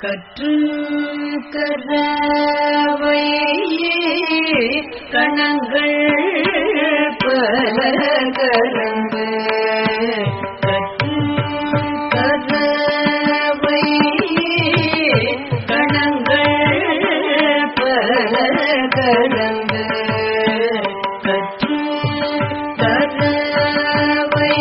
கற்று கரவை கணங்கள் பல கலந்து கற்று கரவை கணங்கள் பல கலந்து கற்று கரவை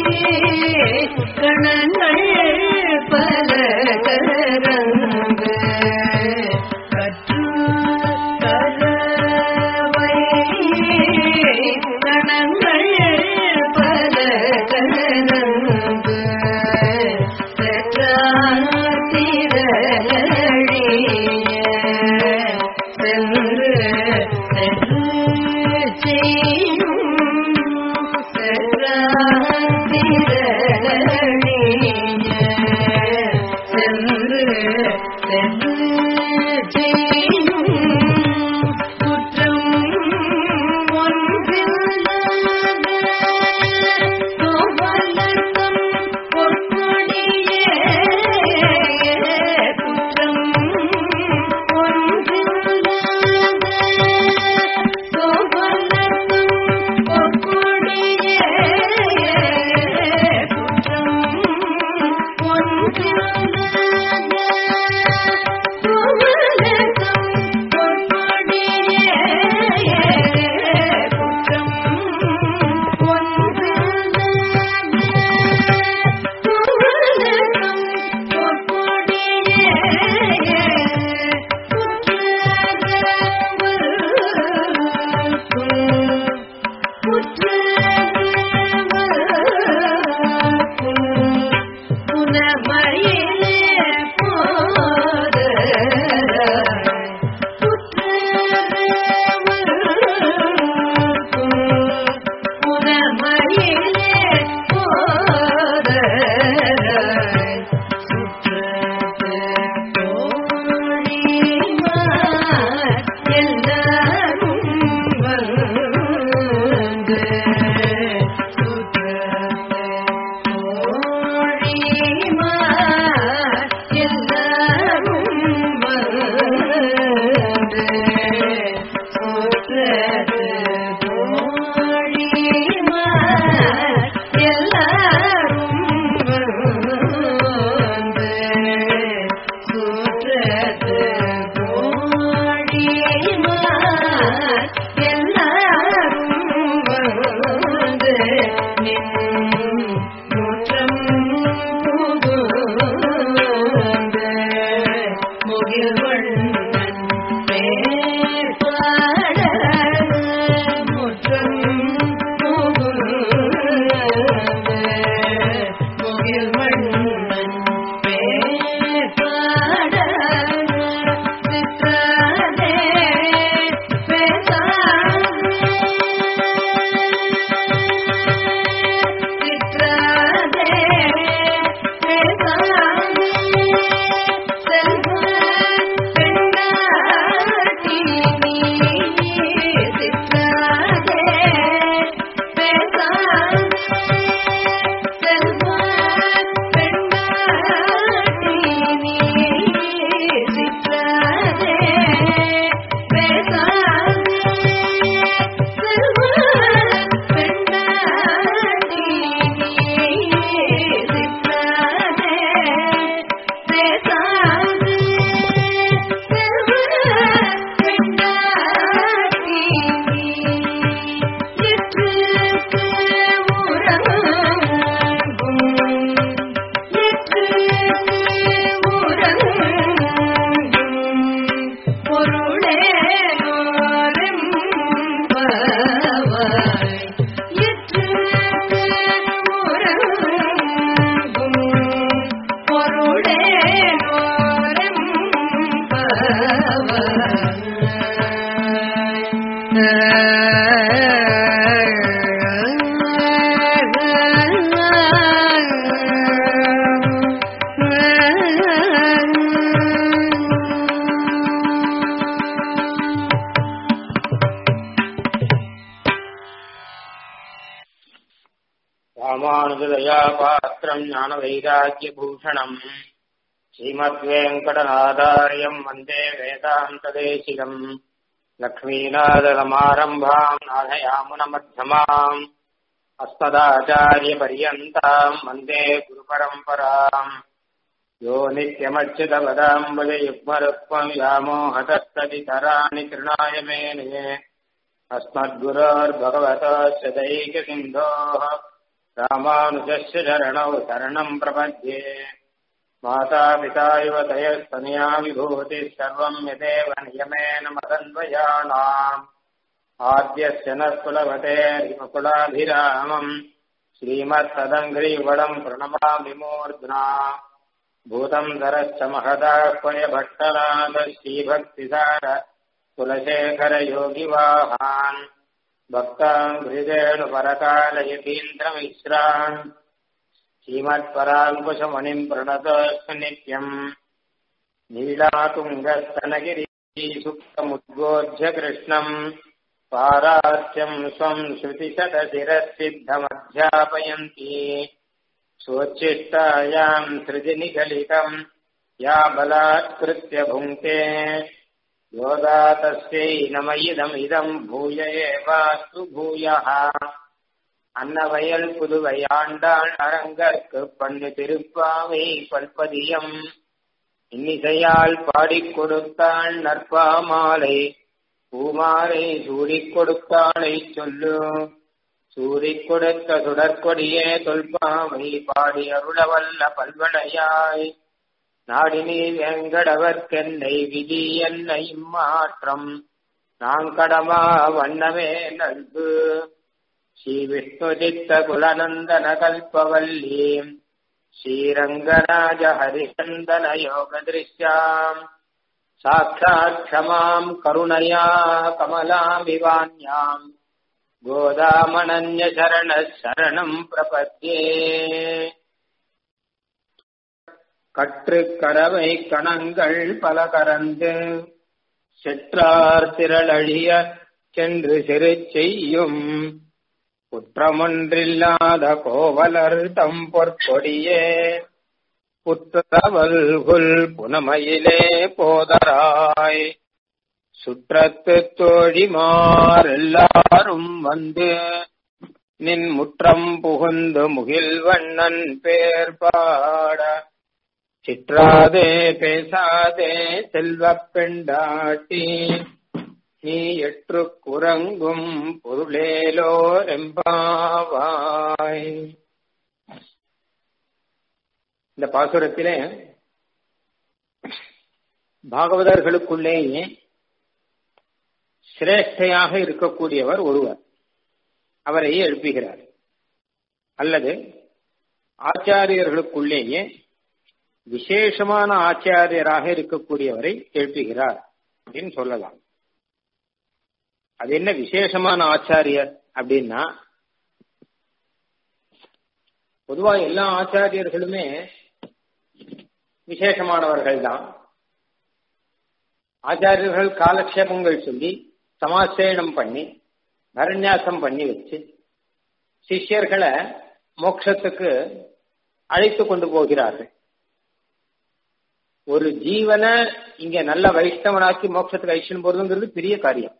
கணங்கள் பல கலந்து கற்று கரவை கணங்கள் பல கலந்து சென்று செய்யும் சென்று சென்று செய்யும் குற்றம் ஒன்றில்லாத கோவலக்கம் பொற்கொடியே குற்றம் ஒன்றில்லாத கோவலக்கம் பொற்கொடியே குற்றம் ஒன்றில்லாத கோவலக்கம் பொற்கொடியே குற்றம் புனமயிலே போத புனமயிலே போத எல்லாரும் வந்து எல்லாரும் வந்து எல்லாரும் வந்து சுற்றது எல்லாரும் வந்து நின் முற்றம் புகுந்த முகில்வண்ணன் மேற்பாட முற்றம் புகுந்த முகில்வண்ணன் மேற்பாட சித்தாதே பொருளே ராமானுஜதயா பாத்திரம் ஞானவைராக்கியபூஷணம் श्रीमद्वेङ्कटनादार्यम् वन्दे वेदान्तदेशिकम् लक्ष्मीनादरमारम्भाम् नाथयामुनमध्यमाम् अस्मदाचार्यपर्यन्ताम् वन्दे गुरुपरम्पराम् यो नित्यमच्युतपदाम्बुजयुग्मरुक्मम् व्यामोहतस्तदितराणि तृणाय मेने अस्मद्गुरोर्भगवतस्य दैकसिन्धोः रामानुजस्य चरणौ शरणम् प्रपद्ये मातापिता इव तयस्तनया विभूतिः सर्वम् यदेव नियमेन मदन्वयानाम् आद्यस्य न कुलवतेर्कुलाभिरामम् श्रीमत्तदङ्घ्रीवडम् प्रणमामि मूर्ध्ना भूतम् धरश्च महदाह्वय भट्टनाथ श्रीभक्तिसार कुलशेखरयोगिवाहान् भक्ताम् हृदेणुपरकालयतीन्द्रमिश्रान् श्रीमत्पराङ्कुशमणिम् प्रणतोऽस्तु नित्यम् नीलातुङ्गस्तनगिरीसुप्तमुद्बोध्य कृष्णम् पारात्यम् स्वम् श्रुतिशतशिरःसिद्धमध्यापयन्ती स्वोच्छिष्टायाम् सृजनिकलितम् या बलात्कृत्य भुङ्क्ते யோகா தஸ்யை நம இதம் இதம் பூய ஏவாஸ்து பூயः அன்னவயல் புதுவை ஆண்டாள் அரங்கற்கு பண்ணு திருப்பாவை பல்பதியம் இன்னிசையால் பாடிக் கொடுத்தாள் நற்பாமாலை பூமாலை சூடிக் கொடுத்தாளை சொல்லு சூடிக் கொடுத்த சுடற்கொடியே தொல்பாவை பாடி அருளவல்ல பல்வளையாய் நாடினி வெங்கடவர்க்கென்னை விதி என்னை மாற்றம் நாங்கடமா வண்ணமே நல்கு ஸ்ரீ விஷ்ணு சித்த குலநந்தன கல்பவல்லி ஸ்ரீரங்கராஜ ஹரிநந்தன யோக திருஷ்யாம் சாட்சாத் க்ஷமாம் கருணயா கமலாபிவான்யாம் கோதாமணன்ய சரண சரணம் பிரபத்யே கற்று கரவை கணங்கள் பல கறந்து செற்றார் திரளழிய சென்று சிறு செய்யும் குற்றமொன்றில்லாத கோவலர் தம் பொற்கொடியே புற்றவல்குல் புனமையிலே போதராய் சுற்றத்து தோழிமாரெல்லாரும் வந்து நின் முற்றம் புகுந்து முகில் வண்ணன் பேர் பாட சிற்றாதே பேசாதே செல்வப் பெண்டாட்டி நீ எற்று குரங்கும் பொருளேலோ ரெம்பாவாய் இந்த பாசுரத்திலே பாகவதர்களுக்குள்ளேயே சிரேஷ்டையாக இருக்கக்கூடியவர் ஒருவர் அவரை எழுப்புகிறார் அல்லது ஆச்சாரியர்களுக்குள்ளேயே விசேஷமான ஆச்சாரியராக இருக்கக்கூடியவரை எழுப்புகிறார் அப்படின்னு சொல்லலாம் அது என்ன விசேஷமான ஆச்சாரியர் அப்படின்னா பொதுவா எல்லா ஆச்சாரியர்களுமே விசேஷமானவர்கள் தான் ஆச்சாரியர்கள் காலக்ஷேபங்கள் சொல்லி சமாசேனம் பண்ணி பரநியாசம் பண்ணி வச்சு சிஷ்யர்களை மோட்சத்துக்கு அழைத்து கொண்டு போகிறார்கள் ஒரு ஜீவனை இங்க நல்ல வைஷ்ணவனாக்கி மோட்சத்துக்கு அழிச்சுன்னு போறதுங்கிறது பெரிய காரியம்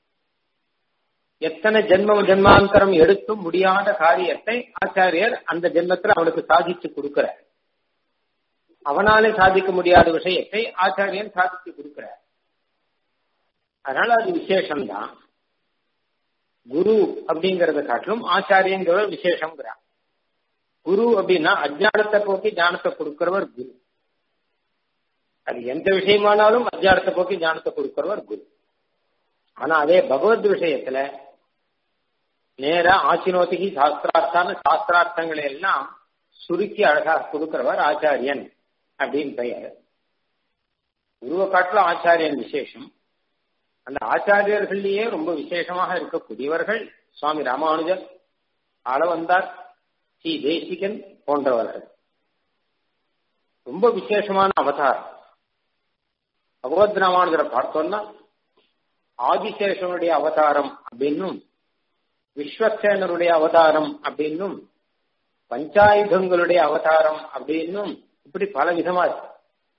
எத்தனை ஜென்ம ஜென்மாந்தரம் எடுத்து முடியாத காரியத்தை ஆச்சாரியர் அந்த ஜென்மத்தில் அவனுக்கு சாதிச்சு கொடுக்கிறார் அவனாலே சாதிக்க முடியாத விஷயத்தை ஆச்சாரியன் சாதிச்சு கொடுக்கிறார் அதனால அது விசேஷம்தான் குரு அப்படிங்கறத காட்டிலும் ஆச்சாரியங்கிற விசேஷங்கிறார் குரு அப்படின்னா அஜானத்தை போக்கி ஞானத்தை கொடுக்கிறவர் குரு அது எந்த விஷயமானாலும் அஜானத்தை போக்கி ஞானத்தை கொடுக்கிறவர் குரு ஆனா அதே பகவத் விஷயத்துல நேர ஆசினோதிகி சாஸ்திரார்த்தான சாஸ்திரார்த்தங்களை எல்லாம் சுருக்கி அழகாக கொடுக்கிறவர் ஆச்சாரியன் அப்படின்னு பெயர் குருவை காட்டிலும் ஆச்சாரியன் விசேஷம் அந்த ஆச்சாரியர்கள்லயே ரொம்ப விசேஷமாக இருக்கக்கூடியவர்கள் சுவாமி ராமானுஜர் ஆளவந்தார் ஸ்ரீ தேசிகன் போன்றவர்கள் ரொம்ப விசேஷமான அவதாரம் பகவத் ராமானுஜரை பார்த்தோம்னா ஆதிசேஷனுடைய அவதாரம் அப்படின்னும் விஸ்வசேனருடைய அவதாரம் அப்படின்னும் பஞ்சாயுதங்களுடைய அவதாரம் அப்படின்னும் இப்படி பல விதமா இருக்கு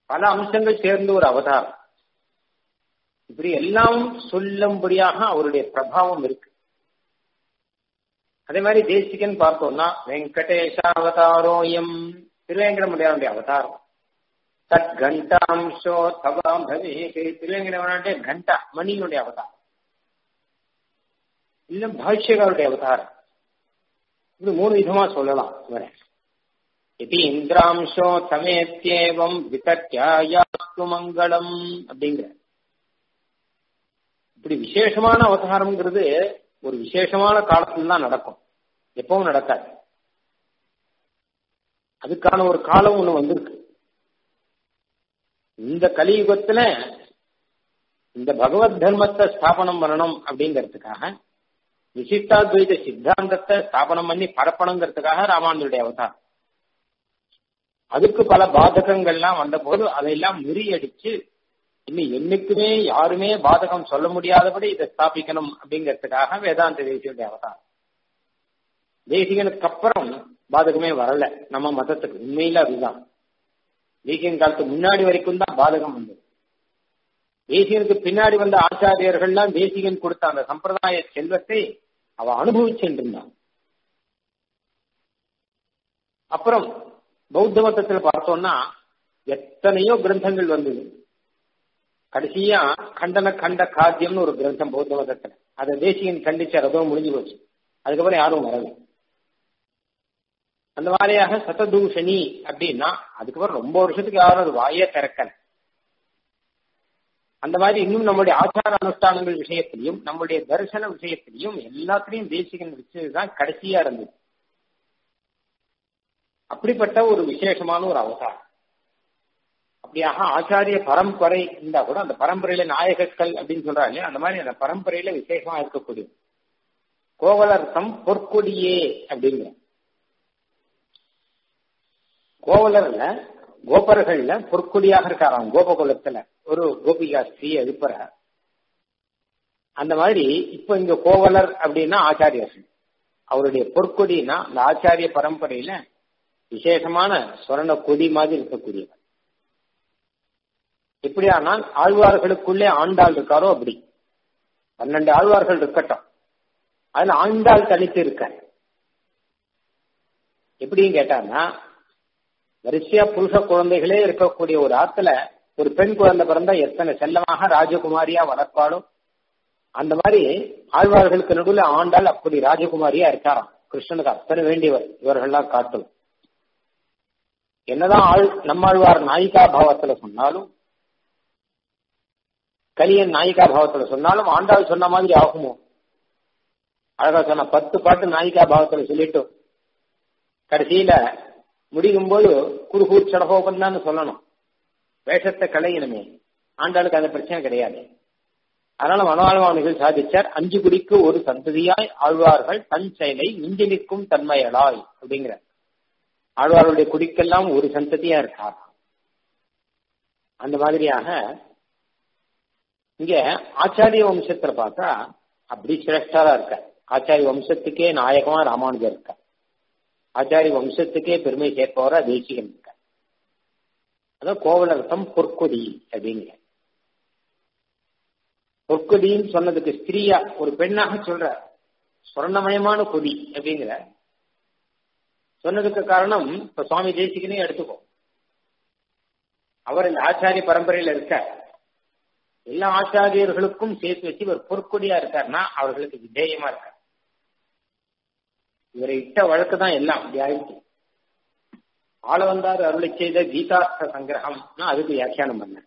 பல அம்சங்கள் சேர்ந்து ஒரு அவதாரம் இப்படி எல்லாம் சொல்லும்படியாக அவருடைய பிரபாவம் இருக்கு அதே மாதிரி தேசிகன் பார்த்தோம்னா வெங்கடேஷாவதாரோயம் திருவேங்கடமுடியாருடைய அவதாரம் தத் கண்டாம்சோ தவாம் பவேகே திருவேங்கடவனுடைய கண்டா மணியினுடைய அவதாரம் இல்ல பாஷ்யகாருடைய அவதாரம் இப்படி மூணு விதமா சொல்லலாம் இவரை இது இந்திராம்சோ சமேத்தியேவம் விதத்யாயாஸ்து மங்களம் அப்படிங்கிற இப்படி விசேஷமான அவதாரம்ங்கிறது ஒரு விசேஷமான காலத்துல தான் நடக்கும் எப்பவும் நடக்காது அதுக்கான ஒரு காலம் ஒண்ணு வந்திருக்கு இந்த கலியுகத்துல இந்த பகவத் தர்மத்தை ஸ்தாபனம் பண்ணணும் அப்படிங்கிறதுக்காக விசிஷ்டாத்வைத சித்தாந்தத்தை ஸ்தாபனம் பண்ணி பரப்பணுங்கிறதுக்காக ராமானுடைய அவதாரம் அதுக்கு பல பாதகங்கள்லாம் வந்த போது அதையெல்லாம் முறியடிச்சு இன்னும் என்னைக்குமே யாருமே பாதகம் சொல்ல முடியாதபடி இதை ஸ்தாபிக்கணும் அப்படிங்கிறதுக்காக வேதாந்த தேசியுடைய அவதாரம் தேசிகனுக்கு அப்புறம் பாதகமே வரல நம்ம மதத்துக்கு உண்மையில அதுதான் தேசியன் காலத்துக்கு முன்னாடி வரைக்கும் தான் பாதகம் வந்தது தேசியனுக்கு பின்னாடி வந்த ஆச்சாரியர்கள்லாம் தேசிகன் கொடுத்த அந்த சம்பிரதாய செல்வத்தை அவ அனுபவிச்சுட்டு இருந்தான் அப்புறம் பௌத்த மதத்துல பார்த்தோம்னா எத்தனையோ கிரந்தங்கள் வந்தது கடைசியா கண்டன கண்ட காத்தியம்னு ஒரு கிரந்தம் பௌத்த மதத்துல அதை தேசியன் கண்டிச்சார் அதுவும் முடிஞ்சு போச்சு அதுக்கப்புறம் யாரும் வரல அந்த மாதிரியாக சததூஷணி அப்படின்னா அதுக்கப்புறம் ரொம்ப வருஷத்துக்கு யாரும் அது வாயே திறக்கல அந்த மாதிரி இன்னும் நம்முடைய ஆச்சார அனுஷ்டானங்கள் விஷயத்திலையும் நம்முடைய தரிசன விஷயத்திலையும் எல்லாத்திலையும் தேசிகன் வச்சதுதான் கடைசியா இருந்தது அப்படிப்பட்ட ஒரு விசேஷமான ஒரு அவதாரம் அப்படியாக ஆச்சாரிய பரம்பரை இருந்தா கூட அந்த பரம்பரையில நாயகர்கள் அப்படின்னு சொல்றாங்க அந்த மாதிரி அந்த பரம்பரையில விசேஷமா இருக்கக்கூடிய கோவலர்த்தம் பொற்கொடியே அப்படிங்கிற கோவலர்ல கோபர்கள்ல பொற்கொடியாக இருக்காராம் கோபகுலத்துல ஒரு கோபிகா ஸ்ரீ எழுப்புற அந்த மாதிரி இப்ப இங்க கோவலர் அப்படின்னா ஆச்சாரியர்கள் அவருடைய பொற்கொடினா அந்த ஆச்சாரிய பரம்பரையில விசேஷமான சொரண கொடி மாதிரி இருக்கக்கூடியவர் எப்படியானால் ஆழ்வார்களுக்குள்ளே ஆண்டாள் இருக்காரோ அப்படி பன்னெண்டு ஆழ்வார்கள் இருக்கட்டும் அதுல ஆண்டாள் தனித்து இருக்க எப்படின்னு கேட்டான்னா வரிசையா புருஷ குழந்தைகளே இருக்கக்கூடிய ஒரு ஆத்துல ஒரு பெண் குழந்தை பிறந்தா எத்தனை செல்லமாக ராஜகுமாரியா வளர்ப்பாலும் அந்த மாதிரி ஆழ்வார்களுக்கு நடுவில் ஆண்டாள் அப்படி ராஜகுமாரியா இருக்காராம் கிருஷ்ணனுக்கு அத்தனை வேண்டியவர் இவர்கள்லாம் காட்டும் என்னதான் ஆள் நம்மாழ்வார் நாயிகா பாவத்துல சொன்னாலும் கலியன் நாயிகா பாவத்துல சொன்னாலும் ஆண்டாள் சொன்ன மாதிரி ஆகுமோ அழகா சொன்ன பத்து பாட்டு நாயிகா பாவத்துல சொல்லிட்டு கடைசியில முடியும் போது குருகூர் சடகோபன் தான் சொல்லணும் வேஷத்தை கலையணுமே ஆண்டாளுக்கு அந்த பிரச்சனை கிடையாது அதனால மனவாழ்வானிகள் சாதிச்சார் அஞ்சு குடிக்கு ஒரு சந்ததியாய் ஆழ்வார்கள் தன் செயலை மிஞ்சி நிற்கும் தன்மையலாய் அப்படிங்கிற ஆழ்வாருடைய குடிக்கெல்லாம் ஒரு சந்ததியா இருக்கார் அந்த மாதிரியாக இங்க ஆச்சாரிய வம்சத்துல பார்த்தா அப்படி சிரேஷ்டாரா இருக்க ஆச்சாரிய வம்சத்துக்கே நாயகமா ராமானுஜர் இருக்க ஆச்சாரிய வம்சத்துக்கே பெருமை சேர்ப்பவரா தேசிகன் இருக்க அதான் கோவலர்த்தம் பொற்கொடி அப்படிங்கிற பொற்கொடின்னு சொன்னதுக்கு ஸ்திரீயா ஒரு பெண்ணாக சொல்ற சொர்ணமயமான கொடி அப்படிங்கிற சொன்னதுக்கு காரணம் இப்ப சுவாமி தேசிகனே எடுத்துக்கோ அவர் இந்த ஆச்சாரிய பரம்பரையில இருக்கார் எல்லா ஆச்சாரியர்களுக்கும் சேர்த்து வச்சு இவர் பொற்கொடியா இருக்காருன்னா அவர்களுக்கு விதேயமா இருக்கார் இவரை இட்ட வழக்கு தான் எல்லாம் அப்படி ஆயிடுச்சு ஆள வந்தார் அருளை செய்த கீதார்த்த சங்கிரகம்னா அதுக்கு வியாக்கியானம் பண்ண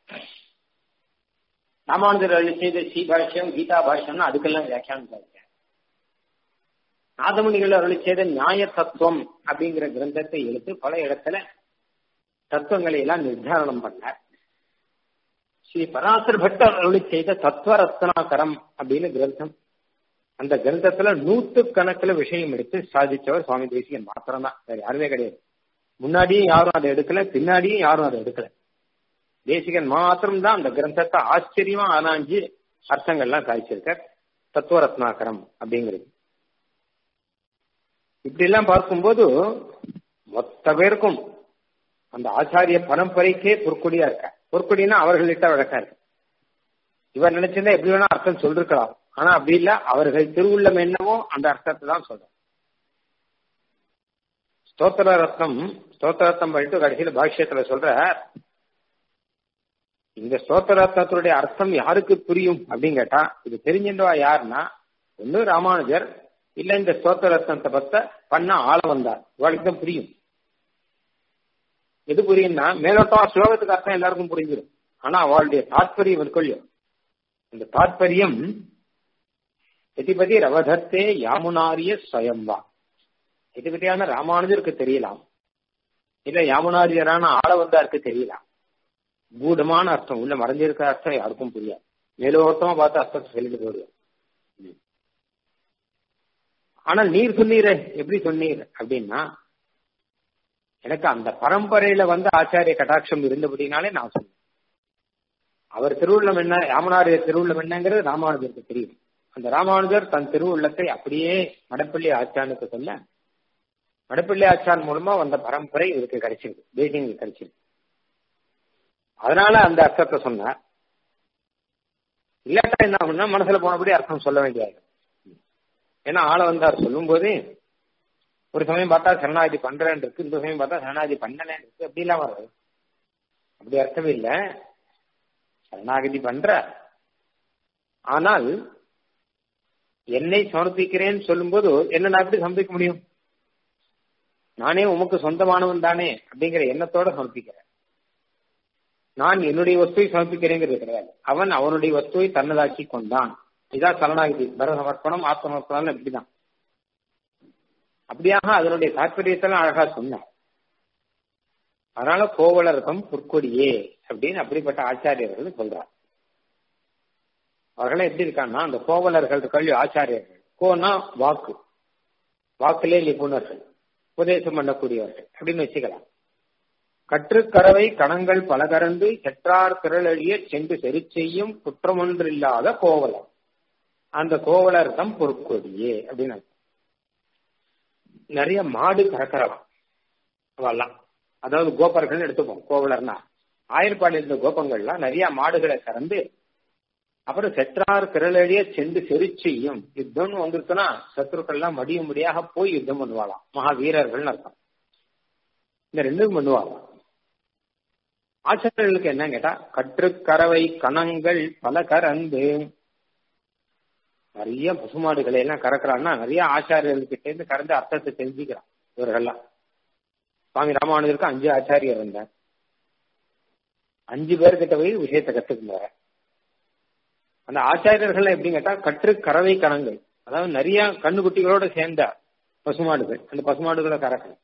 ராமானுஜர் அருளை செய்த ஸ்ரீபாஷ்யம் கீதா பாஷ்யம்னா அதுக்கெல்லாம் வியாக்கியானம் சாதிச்சார் நாதமணிகள் அருளை செய்த நியாய தத்துவம் அப்படிங்கிற கிரந்தத்தை எடுத்து பல இடத்துல தத்துவங்களை எல்லாம் நிர்தாரணம் பண்ணார் ஸ்ரீ பராசர் பட்டர் அருளி செய்த தத்துவ ரத்னாகரம் அப்படின்னு கிரந்தம் அந்த கிரந்தத்துல நூத்து கணக்குல விஷயம் எடுத்து சாதிச்சவர் சுவாமி தேசிகன் மாத்திரம் தான் வேற யாருமே கிடையாது முன்னாடியும் யாரும் அதை எடுக்கல பின்னாடியும் யாரும் அதை எடுக்கல தேசிகன் மாத்திரம் தான் அந்த கிரந்தத்தை ஆச்சரியமா ஆராய்ஞ்சு அர்த்தங்கள்லாம் சாதிச்சிருக்கார் தத்துவ ரத்னாகரம் அப்படிங்கிறது இப்படி எல்லாம் பார்க்கும்போது மொத்த பேருக்கும் அந்த ஆச்சாரிய பரம்பரைக்கே பொற்கொடியா இருக்க பொற்கொடினா அவர்களிட்ட வழக்கம் இருக்கு இவர் நினைச்சிருந்தா எப்படி வேணா அர்த்தம் சொல்லிருக்கலாம் ஆனா அப்படி இல்ல அவர்கள் திருவுள்ளம் என்னவோ அந்த அர்த்தத்தை தான் சொல்றோம் ஸ்தோத்திர ரத்னம் ஸ்தோத்திர ரத்னம் பண்ணிட்டு கடைசியில பாஷ்யத்துல சொல்ற இந்த ஸ்தோத்திர ரத்னத்தினுடைய அர்த்தம் யாருக்கு புரியும் அப்படின்னு கேட்டா இது தெரிஞ்சின்றவா யாருன்னா ஒண்ணு ராமானுஜர் இல்ல இந்த ஸ்தோத்திர ரத்னத்தை பத்த பண்ண ஆள வந்தார் இவளுக்கு தான் புரியும் எது புரியும்னா மேலோட்டம் ஸ்லோகத்துக்கு அர்த்தம் எல்லாருக்கும் புரிஞ்சிடும் ஆனா அவளுடைய தாற்பயம் இருக்கொள்ளும் அந்த தாற்பயம் எதிபதி ரவதத்தே யாமுனாரிய ஸ்வயம்பா எதிபதியான ராமானுஜருக்கு தெரியலாம் இல்ல யாமுனாரியரான ஆள வந்தாருக்கு தெரியலாம் கூடமான அர்த்தம் உள்ள மறைஞ்சிருக்கிற அர்த்தம் யாருக்கும் புரியாது மேலோட்டமா பார்த்து அர்த்தத்தை சொல்லிட்டு போடுவோம் ஆனால் நீர் சொன்னீரே எப்படி சொன்னீர் அப்படின்னா எனக்கு அந்த பரம்பரையில வந்து ஆச்சாரிய கட்டாட்சம் இருந்தபடினாலே நான் சொன்னேன் அவர் திருவுள்ளம் என்ன ராமனாரிய திருவுள்ளம் என்னங்கிறது ராமானுஜருக்கு தெரியும் அந்த ராமானுஜர் தன் திருவுள்ளத்தை அப்படியே மடப்பள்ளி ஆச்சானுக்கு சொல்ல மடப்பள்ளி ஆச்சான் மூலமா வந்த பரம்பரை இவருக்கு கிடைச்சிருக்கு தேசியங்களுக்கு கிடைச்சிருக்கு அதனால அந்த அர்த்தத்தை சொன்னார் இல்லாட்டா என்ன ஆகும்னா மனசுல போனபடி அர்த்தம் சொல்ல வேண்டியது ஏன்னா ஆள வந்தார் சொல்லும் போது ஒரு சமயம் பார்த்தா சரணாகதி பண்றேன் இருக்கு இந்த சமயம் பார்த்தா சரணாகதி பண்ணலன்னு இருக்கு அப்படிலாம் வருது அப்படி அர்த்தம் இல்ல சரணாகதி பண்ற ஆனால் என்னை சமர்ப்பிக்கிறேன்னு சொல்லும்போது என்ன நான் எப்படி சமர்ப்பிக்க முடியும் நானே உமக்கு சொந்தமானவன் தானே அப்படிங்கிற எண்ணத்தோட சமர்ப்பிக்கிறேன் நான் என்னுடைய வஸ்துவை சமர்ப்பிக்கிறேங்கிறது கிடையாது அவன் அவனுடைய வஸ்துவை தன்னதாக்கி கொண்டான் இதான் சரணாகதி பர சமர்ப்பணம் ஆத்ம சமர்ப்பணம் இப்படிதான் அப்படியாக அதனுடைய தாற்பயத்தெல்லாம் அழகா சொன்னார் அதனால கோவலர்க்கம் புற்கொடியே அப்படின்னு அப்படிப்பட்ட ஆச்சாரியர்கள் சொல்றார் அவர்களே எப்படி இருக்காங்கன்னா அந்த கோவலர்கள் கல்வி ஆச்சாரியர்கள் கோனா வாக்கு வாக்கிலே நிபுணர்கள் உபதேசம் பண்ணக்கூடியவர்கள் அப்படின்னு வச்சுக்கலாம் கற்றுக்கறவை கணங்கள் பல கறந்து செற்றார் திரளழிய சென்று செரு செய்யும் குற்றமொன்றில்லாத கோவலர் அந்த கோவலர் தம் பொற்கொடியே அப்படின்னு நிறைய மாடு கறக்கிறவன் அவெல்லாம் அதாவது கோபர்கள் எடுத்துப்போம் கோவலர்னா ஆயர்பாடியில் இருந்த கோபங்கள்லாம் நிறைய மாடுகளை கறந்து அப்புறம் செற்றார் திரளழிய சென்று செரு செய்யும் யுத்தம்னு வந்துருச்சுன்னா சத்ருக்கள்லாம் மடியும் முடியாக போய் யுத்தம் பண்ணுவாளாம் மகா வீரர்கள்னு அர்த்தம் இந்த ரெண்டும் பண்ணுவாங்க ஆச்சாரியர்களுக்கு என்ன கேட்டா கற்றுக்கறவை கணங்கள் பல கறந்து நிறைய பசுமாடுகளை எல்லாம் கறக்குறான்னா நிறைய ஆச்சாரியர்கிட்ட இருந்து கறந்து அர்த்தத்தை தெரிஞ்சுக்கிறான் இவர்கள்லாம் சுவாமி ராமானுஜருக்கு அஞ்சு ஆச்சாரியர் இருந்தார் அஞ்சு பேர்கிட்ட போய் விஷயத்தை கத்துக்குங்க அந்த ஆச்சாரியர்கள் எப்படின்னு கேட்டா கற்று கறவை கணங்கள் அதாவது நிறைய கண்ணுக்குட்டிகளோட சேர்ந்த பசுமாடுகள் அந்த பசுமாடுகளை கறக்கணும்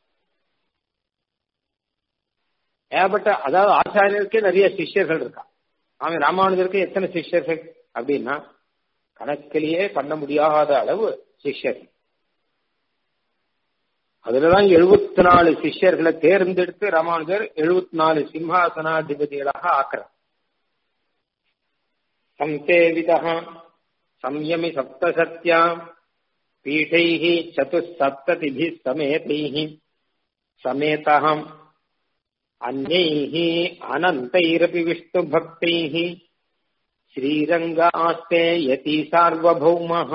ஏகப்பட்ட அதாவது ஆச்சாரியருக்கே நிறைய சிஷ்யர்கள் இருக்கா அவன் ராமானுஜருக்கு எத்தனை சிஷ்யர்கள் அப்படின்னா கணக்கிலேயே பண்ண முடியாத அளவு சிஷ்யர்கள் அதுலதான் எழுபத்தி நாலு சிஷ்யர்களை தேர்ந்தெடுத்து ராமானுஜர் எழுபத்தி நாலு சிம்ஹாசனாதிபதிகளாக ஆக்குறார் சம்சேவிதா சம்யமி சப்தசத்யா பீఠைः चतुस्सप्ततिभिः समेतैः समेतः अन्यैः अनन्तैरपि विष्णुभक्तैः ஸ்ரீரங்காஸ்தே யதி சார்வபௌமஹ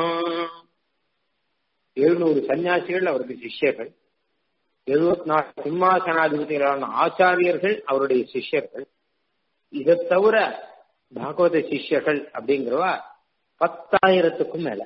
எழுநூறு சன்னியாசிகள் அவருக்கு சிஷ்யர்கள் எழுபத்தி நாலு சிம்மாசனாதிபதிகளான ஆச்சாரியர்கள் அவருடைய சிஷ்யர்கள் இதை தவிர பாகவத சிஷ்யர்கள் அப்படிங்கிறவா பத்தாயிரத்துக்கும் மேல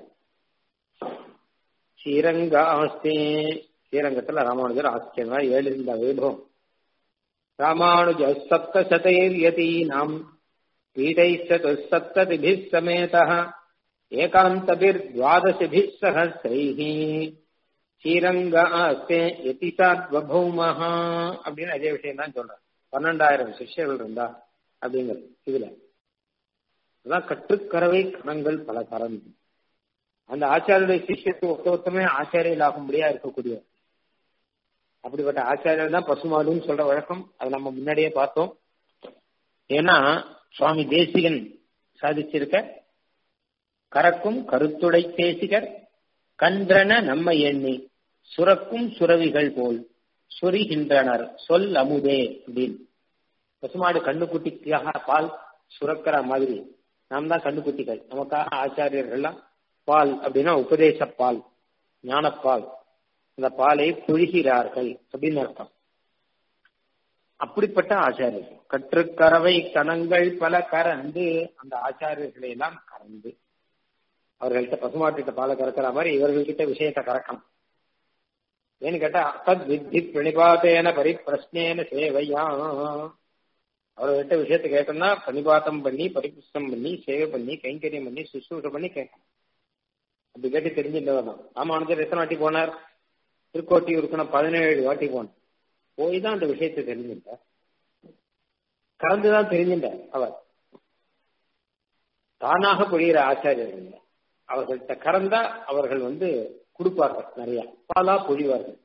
ஸ்ரீரங்க ஆஸ்தே ஸ்ரீரங்கத்துல ராமானுஜர் ஆஸ்தியமா ஏழு இந்த வைபவம் ராமானுஜ சப்த சதைர் யதீனாம் पीठैश्चतुस्सप्ततिभिः समेतः एकान्तभिर्द्वादशभिः सहस्रैः ஸ்ரீரங்க ஆஸ்தே எதி சாத்வபௌமஹா அப்படின்னு அதே விஷயம் தான் சொல்றேன் பன்னெண்டாயிரம் சிஷ்யர்கள் இருந்தா அப்படிங்கிறது இதுல அதான் கற்றுக்கறவை கணங்கள் பல கறந்து அந்த ஆச்சாரியுடைய சிஷ்யத்து ஒத்த ஒத்தமே ஆச்சாரியல் ஆகும்படியா இருக்கக்கூடிய அப்படிப்பட்ட ஆச்சாரியர் தான் பசுமாடுன்னு சொல்ற வழக்கம் அது நம்ம முன்னாடியே பார்த்தோம் ஏன்னா சுவாமி தேசிகன் சாதிச்சிருக்க கறக்கும் கருத்துடை தேசிகர் கன்றன நம்ம எண்ணி சுரக்கும் சுரவிகள் போல் சொரிகின்றனர் சொல் அமுதே அப்படின்னு பசுமாடு கண்ணுக்குட்டிக்காக பால் சுரக்கிற மாதிரி நாம் தான் கண்ணுக்குட்டிகள் நமக்காக ஆச்சாரியர்கள்லாம் பால் அப்படின்னா உபதேச பால் ஞானப்பால் அந்த பாலை பொழிகிறார்கள் அப்படின்னு அர்த்தம் அப்படிப்பட்ட ஆச்சாரியர்கள் கற்றுக்கறவை கணங்கள் பல கறந்து அந்த ஆச்சாரியர்களை எல்லாம் கறந்து அவர்கள்ட்ட பசுமாட்டுக்கிட்ட பாலை கறக்கிற மாதிரி இவர்கள்கிட்ட விஷயத்தை கறக்கணும் ஏன்னு கேட்டா தத் வித்தி பிரணிபாத்தேன பரிப்பிரஸ்னேன சேவையா அவர்கிட்ட விஷயத்தை கேட்டோம்னா பிரணிபாத்தம் பண்ணி பரிபுஷ்டம் பண்ணி சேவை பண்ணி கைங்கரியம் பண்ணி சுசூஷம் பண்ணி கேட்கணும் அப்படி கேட்டு தெரிஞ்சுட்டு வரணும் ராமானுஜர் எத்தனை வாட்டி போனார் திருக்கோட்டி இருக்கணும் பதினேழு வாட்டி போனார் போய் தான் அந்த விஷயத்தை தெரிஞ்சுட்டார் கலந்துதான் தெரிஞ்சுட்டார் அவர் தானாக பொழிகிற ஆச்சாரியர்கள் அவர்கள்ட்ட கறந்தா அவர்கள் வந்து கொடுப்பார்கள் நிறைய பாலா பொழிவார்கள்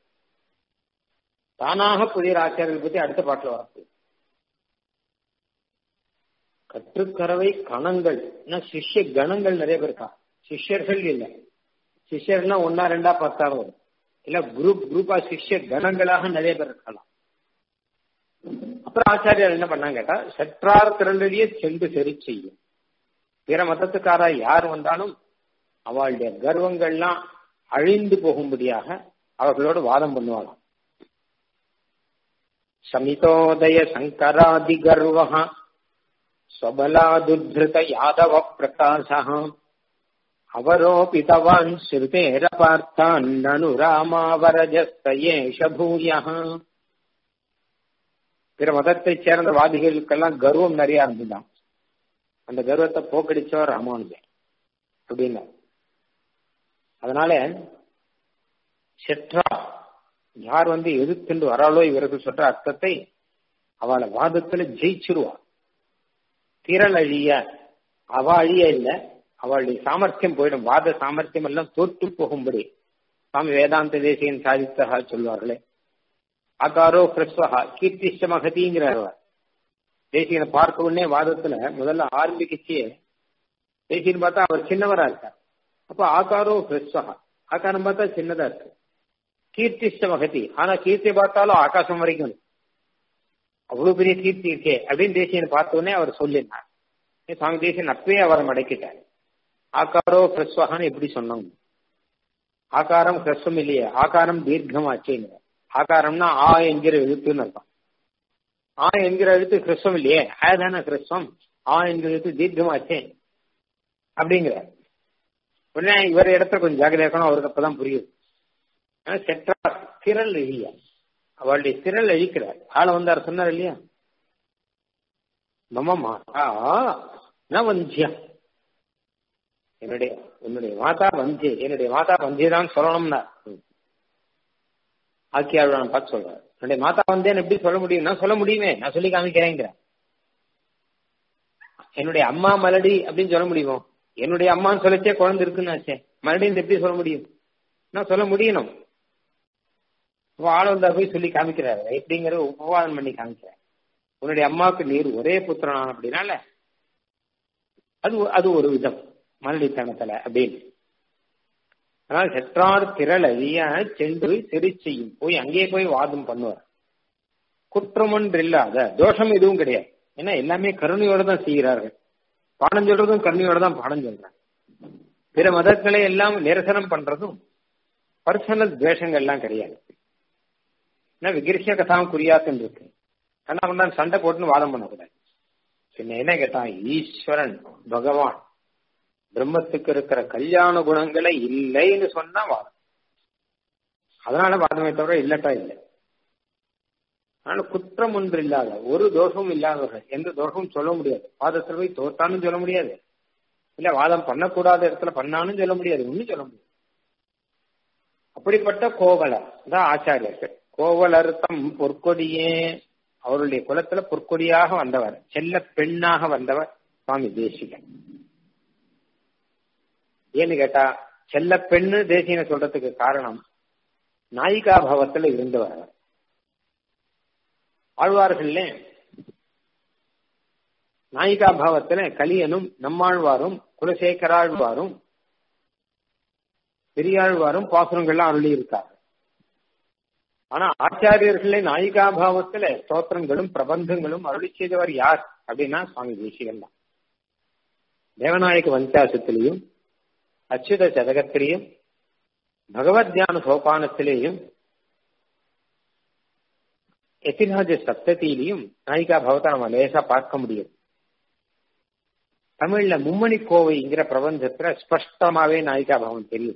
தானாக பொழிகிற ஆச்சாரியர்கள் பத்தி அடுத்த பாட்டில் வரப்போகுது கற்றுக்கறவை கணங்கள் சிஷ்ய கணங்கள் நிறைய பேர் இருக்கா சிஷ்யர்கள் இல்ல சிஷ்யர்னா ஒன்னா ரெண்டா பத்தாவது வரும் இல்ல குரூப் குரூப்பா சிஷ்ய கணங்களாக நிறைய பேர் இருக்கலாம் அப்புறம் ஆச்சாரியர் என்ன பண்ணாங்க கேட்டா சற்றார் திரண்டடியே சென்று சரி செய்யும் பிற மதத்துக்காரா யார் வந்தாலும் அவளுடைய கர்வங்கள்லாம் அழிந்து போகும்படியாக அவர்களோடு வாதம் பண்ணுவாங்க சமிதோதய சங்கராதி கர்வகா स्वबलादुद्धृत यादव प्रकाशः अवरोपितवान् श्रुतेरपार्थान् ननु ராமாவரஜஸ்த ஏஷ பூயः பிற மதத்தைச் சேர்ந்த வாதிகளுக்கெல்லாம் கர்வம் நிறைய இருந்துதான் அந்த கர்வத்தை போக்கடிச்சவர் ராமானுஜன் அப்படின்னா அதனால செற்றா யார் வந்து எதிர்த்துண்டு வராளோ இவர்கள் சொல்ற அர்த்தத்தை அவளை வாதத்துல ஜெயிச்சிருவா திரள் அழிய அவ அழிய இல்ல அவளுடைய சாமர்த்தியம் போயிடும் வாத சாமர்த்தியம் எல்லாம் தோற்று போகும்படி சுவாமி வேதாந்த தேசியன் சாதித்தகா சொல்வார்களே அகாரோ கிறிஸ்வகா கீர்த்திஷ்ட மகதிங்கிறார் தேசியனை பார்க்க உடனே வாதத்துல முதல்ல ஆரம்பிக்கச்சே தேசியன் பார்த்தா அவர் சின்னவரா இருக்கார் அப்ப ஆகாரோ கிறிஸ்வகா ஆகாரம் பார்த்தா சின்னதா இருக்கு கீர்த்திஷ்ட மகதி ஆனா கீர்த்தி பார்த்தாலும் ஆகாசம் வரைக்கும் அவ்வளவு பெரிய கீர்த்தி இருக்கே அப்படின்னு தேசியன் பார்த்தோன்னே அவர் சொல்லினார் சுவாமி தேசியன் அப்பவே அவரை மடக்கிட்டார் ஆகாரோ ஹ்ரஸ்வகான்னு எப்படி சொன்னாங்க ஆகாரம் ஹ்ரஸ்வம் இல்லையே ஆகாரம் தீர்க்கமாச்சேங்க ஆகாரம்னா ஆ என்கிற எழுத்துன்னு அர்த்தம் ஆ என்கிற எழுத்து ஹ்ரஸ்வம் இல்லையே ஆதான ஹ்ரஸ்வம் ஆ என்கிற எழுத்து தீர்க்கமாச்சே அப்படிங்கிற உடனே இவர் இடத்துல கொஞ்சம் ஜாகிரதை இருக்கணும் அவருக்கு அப்பதான் புரியுது செற்றா திரள் இல்லையா அவளுடைய திரள் அழிக்கிறார் ஆள வந்தார் சொன்னார் இல்லையா மம மாதா ந வந்தியா என்னுடைய உன்னுடைய மாதா வந்தியே என்னுடைய மாதா வந்தியதான் சொல்லணும்னா ஆக்கியாளன் பார்த்து சொல்றாரு என்னுடைய மாதா வந்தேன்னு எப்படி சொல்ல முடியும் நான் சொல்ல முடியுமே நான் சொல்லி காமிக்கிறேங்கிற என்னுடைய அம்மா மலடி அப்படின்னு சொல்ல முடியுமோ என்னுடைய அம்மான்னு சொல்லச்சே குழந்தை இருக்குன்னு மறுபடியும் எப்படி சொல்ல முடியும் நான் சொல்ல முடியணும் ஆள் வந்தா போய் சொல்லி காமிக்கிறாரு எப்படிங்கிற உபவாதம் பண்ணி காமிக்கிறார் உன்னுடைய அம்மாவுக்கு நீர் ஒரே புத்திரனான் அப்படின்னால அது அது ஒரு விதம் மலடித்தனத்துல அப்படின்னு ஆனால் செற்றார் திரள் அழிய சென்று செறி செய்யும் போய் அங்கேயே போய் வாதம் பண்ணுவார் குற்றம் ஒன்று இல்லாத தோஷம் எதுவும் கிடையாது ஏன்னா எல்லாமே கருணையோட தான் செய்கிறார்கள் பாடம் சொல்றதும் கருணையோட தான் பாடம் சொல்றாங்க பிற மதங்களை எல்லாம் நிரசனம் பண்றதும் பர்சனல் துவேஷங்கள் எல்லாம் கிடையாது ஏன்னா விகிருஷ்ய கதாம் குறியாத்துன்னு இருக்கு ஆனா அவன் சண்டை போட்டுன்னு வாதம் பண்ணக்கூடாது என்ன என்ன கேட்டான் ஈஸ்வரன் பகவான் பிரம்மத்துக்கு இருக்கிற கல்யாண குணங்களை இல்லைன்னு சொன்னா வாதம் அதனால வாதமே தவிர இல்லட்டா இல்லை அதனால குற்றம் ஒன்று இல்லாத ஒரு தோஷமும் இல்லாதவர்கள் எந்த தோஷமும் சொல்ல முடியாது வாதத்தில் போய் தோத்தான்னு சொல்ல முடியாது இல்ல வாதம் பண்ணக்கூடாத இடத்துல பண்ணான்னு சொல்ல முடியாது ஒன்னும் சொல்ல முடியாது அப்படிப்பட்ட கோவலர் தான் ஆச்சாரியர்கள் கோவலர்த்தம் பொற்கொடியே அவருடைய குலத்துல பொற்கொடியாக வந்தவர் செல்ல பெண்ணாக வந்தவர் சுவாமி தேசிகன் ஏன்னு கேட்டா செல்ல பெண்ணு தேசியனை சொல்றதுக்கு காரணம் நாயிகா பவத்துல இருந்தவர் அவர் ஆழ்வார்கள்ல நாயிகா பாவத்துல கலியனும் நம்மாழ்வாரும் குலசேகராழ்வாரும் பெரியாழ்வாரும் பாசுரங்கள்லாம் அருளி இருக்கார் ஆனா ஆச்சாரியர்களே நாயிகாபாவத்துல ஸ்தோத்திரங்களும் பிரபந்தங்களும் அருளி செய்தவர் யார் அப்படின்னா சுவாமி தேசிகன் தான் தேவநாயக வந்தாசத்திலையும் அச்சுத சதகத்திலையும் பகவத் தியான சோபானத்திலேயும் எத்திராஜ சப்தத்திலையும் நாயிகா பவத்தை நம்ம லேசா பார்க்க முடியும் தமிழ்ல மும்மணி கோவைங்கிற பிரபந்தத்துல ஸ்பஷ்டமாவே நாயிகா பாவம் தெரியும்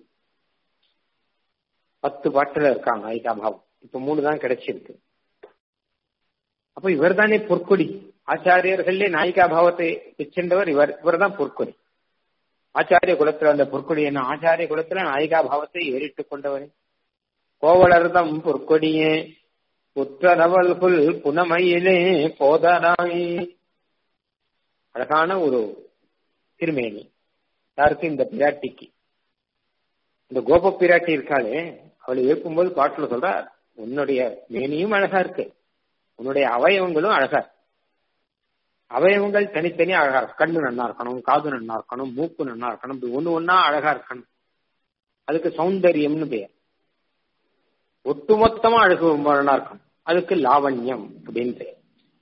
பத்து பாட்டுல இருக்காங்க நாயிகா பாவம் இப்ப மூணு தான் கிடைச்சிருக்கு அப்ப இவர் தானே பொற்கொடி ஆச்சாரியர்களே நாயிகா பாவத்தை வச்சிருந்தவர் இவர் இவர் தான் பொற்கொடி ஆச்சாரிய குலத்துல அந்த பொற்கொடி என்ன ஆச்சாரிய குலத்துல நாயிகா பாவத்தை ஏறிட்டு கொண்டவரே கோவலர்தம் பொற்கொடியே புற்றரவல்குல் புனமையிலே போதராய் அழகான ஒரு திருமேனி யாருக்கு இந்த பிராட்டிக்கு இந்த கோப பிராட்டி இருக்காளே அவளை ஏற்கும்போது பாட்டுல சொல்ற உன்னுடைய மேனியும் அழகா இருக்கு உன்னுடைய அவயவங்களும் அழகா இருக்கு அவயவங்கள் தனித்தனி அழகா இருக்கும் கண்ணு நன்னா இருக்கணும் காது நன்னா இருக்கணும் மூக்கு நன்னா இருக்கணும் இப்படி ஒண்ணு ஒன்னா அழகா இருக்கணும் அதுக்கு சௌந்தரியம்னு பெயர் ஒட்டுமொத்தமா அழகு ரொம்ப நல்லா இருக்கும் அதுக்கு லாவண்யம் அப்படின்னு பெயர்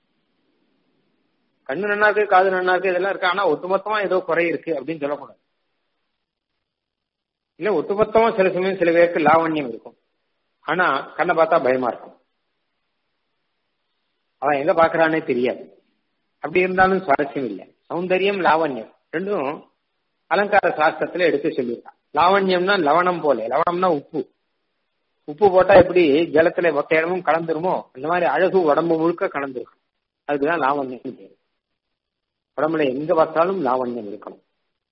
கண்ணு நன்னா இருக்கு காது நன்னா இருக்கு இதெல்லாம் இருக்கு ஆனா ஒட்டுமொத்தமா ஏதோ குறை இருக்கு அப்படின்னு சொல்லக்கூடாது இல்ல ஒட்டுமொத்தமா சில சமயம் சில பேருக்கு லாவண்யம் இருக்கும் ஆனா கண்ணை பார்த்தா பயமா இருக்கும் அவன் எங்க பாக்குறானே தெரியாது அப்படி இருந்தாலும் சுவாரஸ்யம் இல்லை சௌந்தரியம் லாவண்யம் ரெண்டும் அலங்கார சாஸ்திரத்துல எடுத்து சொல்லியிருக்கான் லாவண்யம்னா லவணம் போல லவணம்னா உப்பு உப்பு போட்டா எப்படி ஜலத்துல மொத்த இடமும் கலந்துருமோ அந்த மாதிரி அழகு உடம்பு முழுக்க கலந்துருக்கும் அதுக்குதான் லாவண்யம் பேரு உடம்புல எங்க பார்த்தாலும் லாவண்யம் இருக்கணும்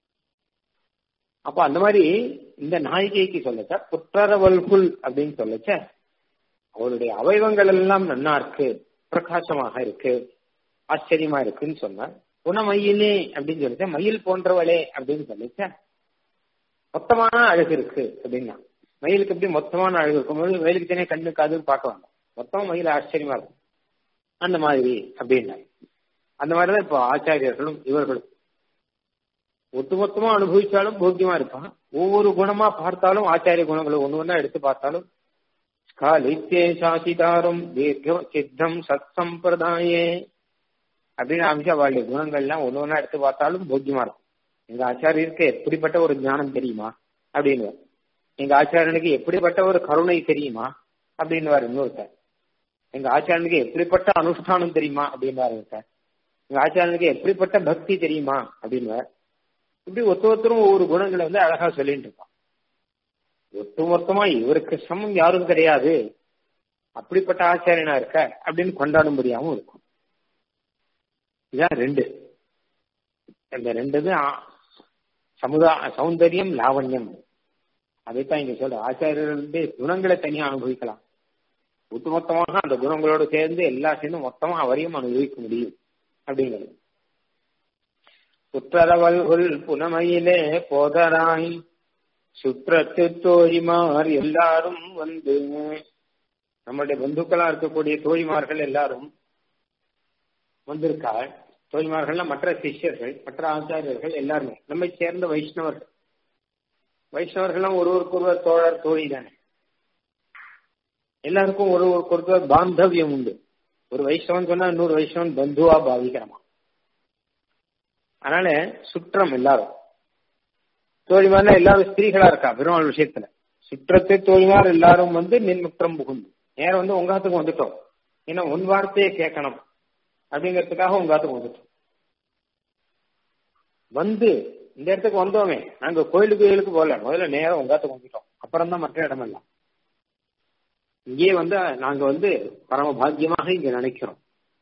அப்ப அந்த மாதிரி இந்த நாயிகைக்கு சொல்லச்ச புற்றரவல்குல் அப்படின்னு சொல்லச்ச அவளுடைய அவயவங்கள் எல்லாம் நன்னா இருக்கு பிரகாசமாக இருக்கு ஆச்சரியமா இருக்குன்னு சொன்னா குணமயிலே அப்படின்னு சொல்லிச்ச மயில் போன்றவளே அப்படின்னு சொல்லிச்ச மொத்தமான அழகு இருக்கு அப்படின்னா மயிலுக்கு எப்படி மொத்தமான அழகு இருக்கும்போது மயிலுக்கு தானே கண்ணு காதுன்னு பார்க்க வேண்டாம் மொத்தம் மயில் ஆச்சரியமா இருக்கும் அந்த மாதிரி அப்படின்னா அந்த மாதிரிதான் இப்போ ஆச்சாரியர்களும் இவர்களும் ஒட்டுமொத்தமா அனுபவிச்சாலும் போக்கியமா இருப்பான் ஒவ்வொரு குணமா பார்த்தாலும் ஆச்சாரிய குணங்களை ஒண்ணு ஒண்ணா எடுத்து பார்த்தாலும் ஸ்காலித்தே சாசிதாரும் தீர்க்க சித்தம் சத் சம்பிரதாயே அப்படின்னு அமைச்சா அவளுடைய குணங்கள்லாம் ஒண்ணு ஒண்ணா எடுத்து பார்த்தாலும் போக்கியமா இருக்கும் எங்க ஆச்சாரியருக்கு எப்படிப்பட்ட ஒரு ஞானம் தெரியுமா அப்படின்னு எங்க ஆச்சாரியனுக்கு எப்படிப்பட்ட ஒரு கருணை தெரியுமா அப்படின்னு இன்னொருத்தர் எங்க ஆச்சாரியனுக்கு எப்படிப்பட்ட அனுஷ்டானம் தெரியுமா அப்படின்னு ஒருத்தர் எங்க ஆச்சாரியனுக்கு எப்படிப்பட்ட பக்தி தெரியுமா அப்படின்னு இப்படி ஒத்து ஒருத்தரும் ஒவ்வொரு குணங்களை வந்து அழகா சொல்லிட்டு இருப்பான் ஒட்டுமொத்தமா இவருக்கு சமம் யாரும் கிடையாது அப்படிப்பட்ட ஆச்சாரியனா இருக்க அப்படின்னு கொண்டாடும்படியாவும் இருக்கும் இதான் ரெண்டு இந்த ரெண்டு சமுதா சௌந்தரியம் லாவண்யம் அதைத்தான் இங்க சொல்ற ஆச்சாரியர்களுடைய குணங்களை தனியா அனுபவிக்கலாம் ஒட்டுமொத்தமாக அந்த குணங்களோடு சேர்ந்து எல்லா சேர்ந்து மொத்தமா அவரையும் அனுபவிக்க முடியும் அப்படிங்கிறது புற்றரவல்குள் புனமையிலே போதராய் சுற்றத்து தோழிமார் எல்லாரும் வந்து நம்மளுடைய பந்துக்களா இருக்கக்கூடிய தோழிமார்கள் எல்லாரும் வந்திருக்காள் தோழிமார்கள்னா மற்ற சிஷ்யர்கள் மற்ற ஆச்சாரியர்கள் எல்லாருமே நம்மை சேர்ந்த வைஷ்ணவர்கள் வைஷ்ணவர்கள்லாம் ஒருவருக்கு ஒருவர் தோழர் தோழி தானே எல்லாருக்கும் ஒரு ஒருவர் பாந்தவியம் உண்டு ஒரு வைஷ்ணவன் சொன்னா இன்னொரு வைஷ்ணவன் பந்துவா பாவிக்கிறமா அதனால சுற்றம் எல்லாரும் தோழிமார்னா எல்லாரும் ஸ்திரீகளா இருக்கா பெருமாள் விஷயத்துல சுற்றத்தை தோழிமார் எல்லாரும் வந்து நின்முற்றம் புகுந்து நேரம் வந்து உங்காத்துக்கு வந்துட்டோம் ஏன்னா உன் வார்த்தையை கேட்கணும் அப்படிங்கிறதுக்காக உங்காத்துக்கு வந்துட்டோம் வந்து இந்த இடத்துக்கு வந்தோமே நாங்க கோயிலுக்கு கோயிலுக்கு போகல முதல்ல நேரம் உங்காத்துக்கு வந்துட்டோம் அப்புறம் தான் மற்ற இடமெல்லாம் இங்கே வந்து நாங்க வந்து பரம பாக்கியமாக இங்க நினைக்கிறோம்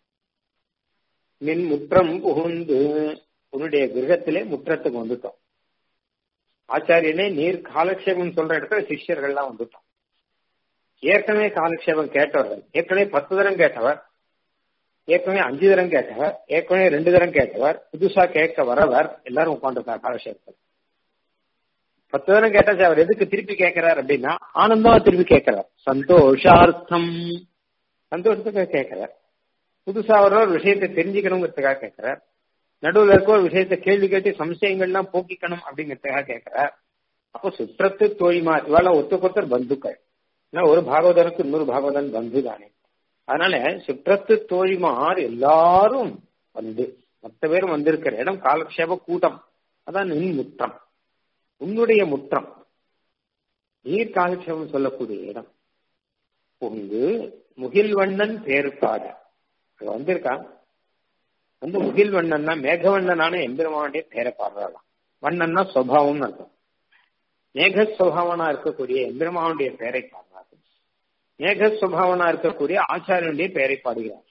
நின் முற்றம் புகுந்து உன்னுடைய கிரகத்திலே முற்றத்துக்கு வந்துட்டோம் ஆச்சாரியனே நீர் காலக்ஷேபம் சொல்ற இடத்துல சிஷ்யர்கள்லாம் வந்துட்டோம் ஏற்கனவே காலக்ஷேபம் கேட்டவர்கள் ஏற்கனவே பத்து தரம் கேட்டவர் ஏற்கனவே அஞ்சு தரம் கேட்டவர் ஏற்கனவே ரெண்டு தரம் கேட்டவர் புதுசா கேட்க வரவர் எல்லாரும் உட்காந்துருக்கார் காலக்ஷேபத்தில் பத்து தரம் கேட்டாச்சு அவர் எதுக்கு திருப்பி கேட்கிறார் அப்படின்னா ஆனந்தமா திருப்பி கேட்கிறார் சந்தோஷார்த்தம் சந்தோஷத்துக்காக கேட்கிறார் புதுசா அவர் ஒரு விஷயத்தை தெரிஞ்சுக்கணுங்கிறதுக்காக கேட்கிறார் நடுவில் இருக்க ஒரு விஷயத்த கேள்வி கேட்டு சம்சயங்கள்லாம் போக்கிக்கணும் அப்படிங்கிறதுக்காக கேட்கிறார் அப்போ சுற்றத்து தோழிமார் இவெல்லாம் ஒத்துக்கொத்தர் பந்துக்கள் ஏன்னா ஒரு பாகவதனுக்கு இன்னொரு பாகவதன் பந்து தானே அதனால சுற்றத்து தோழிமார் எல்லாரும் வந்து மற்ற பேரும் வந்திருக்கிற இடம் காலக்ஷேப கூட்டம் அதான் நின் முற்றம் உன்னுடைய முற்றம் நீர் காலக்ஷேபம் சொல்லக்கூடிய இடம் உங்கு முகில்வண்ணன் பேருக்காக அங்க வந்திருக்கான் வந்து முகில்வண்ணன்னா மேகவண்ணனான எம்பெருமானுடைய பேரை பாடுறாளாம் வண்ணன்னா சுவாவம்னு அர்த்தம் மேக சுவாவனா இருக்கக்கூடிய எம்பெருமானுடைய பெயரை பாடுறார்கள் மேக சுவாவனா இருக்கக்கூடிய ஆச்சாரியனுடைய பெயரை பாடுகிறார்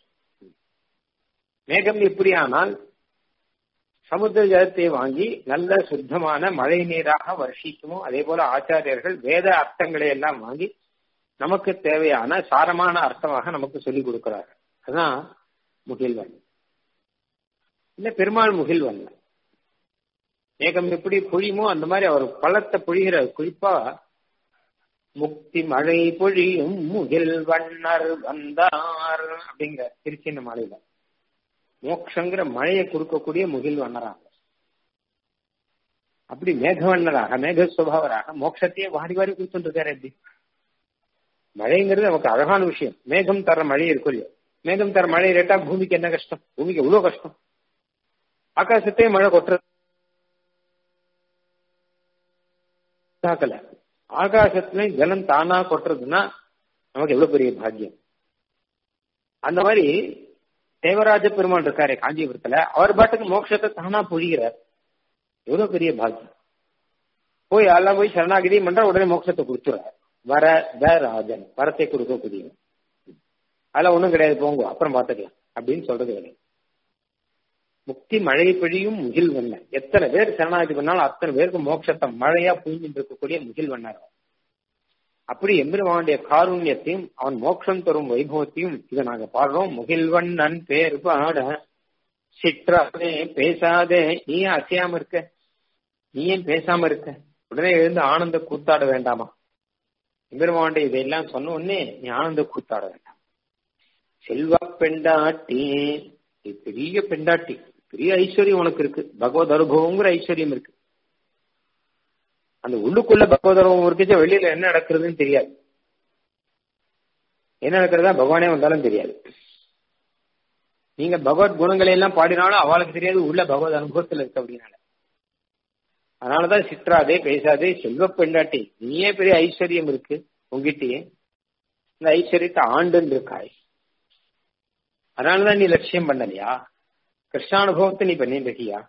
மேகம் எப்படியானால் சமுத்திர ஜலத்தை வாங்கி நல்ல சுத்தமான மழை நீராக வருஷிக்குமோ அதே போல ஆச்சாரியர்கள் வேத அர்த்தங்களை எல்லாம் வாங்கி நமக்கு தேவையான சாரமான அர்த்தமாக நமக்கு சொல்லிக் கொடுக்கிறார்கள் அதான் முகில்வன் இல்ல பெருமாள் முகில்வன் மேகம் எப்படி பொழியுமோ அந்த மாதிரி அவர் பழத்தை பொழிகிற குறிப்பா முக்தி மழை பொழியும் முகில் வண்ணர் வந்தார் அப்படிங்கிற திருச்சின்ன மாலையில மோக்ஷங்கிற மழையை கொடுக்கக்கூடிய முகில் வண்ணராக அப்படி மேகவண்ணராக மேக சுபாவராக மோட்சத்தையே வாரி வாரி கொடுத்துட்டு இருக்காரு எப்படி மழைங்கிறது நமக்கு அழகான விஷயம் மேகம் தர மழை இருக்கும் இல்லையோ மேகம் தர மழை ரேட்டா பூமிக்கு என்ன கஷ்டம் பூமிக்கு எவ்வளவு கஷ்டம் ஆகாசத்தையே மழை கொட்டுறது தாக்கல ஆகாசத்துல ஜலம் தானா கொட்டுறதுன்னா நமக்கு எவ்வளவு பெரிய பாக்கியம் அந்த மாதிரி தேவராஜ பெருமாள் இருக்காரு காஞ்சிபுரத்துல அவர் பாட்டுக்கு மோட்சத்தை தானா பொழிகிறார் எவ்வளவு பெரிய பாக்கியம் போய் எல்லாம் போய் சரணாகிதி பண்ற உடனே மோட்சத்தை கொடுத்துறார் வர த ராஜன் வரத்தை கொடுக்கக்கூடிய அதெல்லாம் ஒண்ணும் கிடையாது போங்க அப்புறம் பாத்துக்கலாம் அப்படின்னு சொல்றது கிடையாது முக்தி மழை பொழியும் முகில் வண்ணன் எத்தனை பேர் சரணாகதி பண்ணாலும் அத்தனை பேருக்கு மோட்சத்தை மழையா புரிஞ்சுட்டு இருக்கக்கூடிய முகில் வண்ணர் அப்படி எம்பெருமானுடைய காருண்யத்தையும் அவன் மோட்சம் தரும் வைபவத்தையும் இதை நாங்க பாடுறோம் முகில்வண்ணன் பேர் பாட சிற்றாதே பேசாதே நீ ஏன் அசையாம இருக்க நீ ஏன் பேசாம இருக்க உடனே எழுந்து ஆனந்த கூத்தாட வேண்டாமா எம்பெருமானுடைய இதையெல்லாம் சொன்ன உடனே நீ ஆனந்த கூத்தாட வேண்டாம் செல்வ பெண்டாட்டி நீ பெரிய பெண்டாட்டி பெரிய ஐஸ்வர்யம் உனக்கு இருக்கு பகவத் அனுபவங்கிற ஐஸ்வர்யம் இருக்கு அந்த உள்ளுக்குள்ள பகவத் அனுபவம் இருக்குச்சு வெளியில என்ன நடக்கிறதுன்னு தெரியாது என்ன நடக்கிறதா பகவானே வந்தாலும் தெரியாது நீங்க பகவத் குணங்களை எல்லாம் பாடினாலும் அவளுக்கு தெரியாது உள்ள பகவத் அனுபவத்துல இருக்கு அப்படின்னால அதனாலதான் சித்ராதே பேசாதே செல்வ பெண்டாட்டி நீயே பெரிய ஐஸ்வர்யம் இருக்கு உங்ககிட்டயே இந்த ஐஸ்வர்யத்தை ஆண்டுன்னு இருக்காய் அதனாலதான் நீ லட்சியம் பண்ணலையா கிருஷ்ணானுபவத்தை நீ பண்ணிட்டு இருக்கியா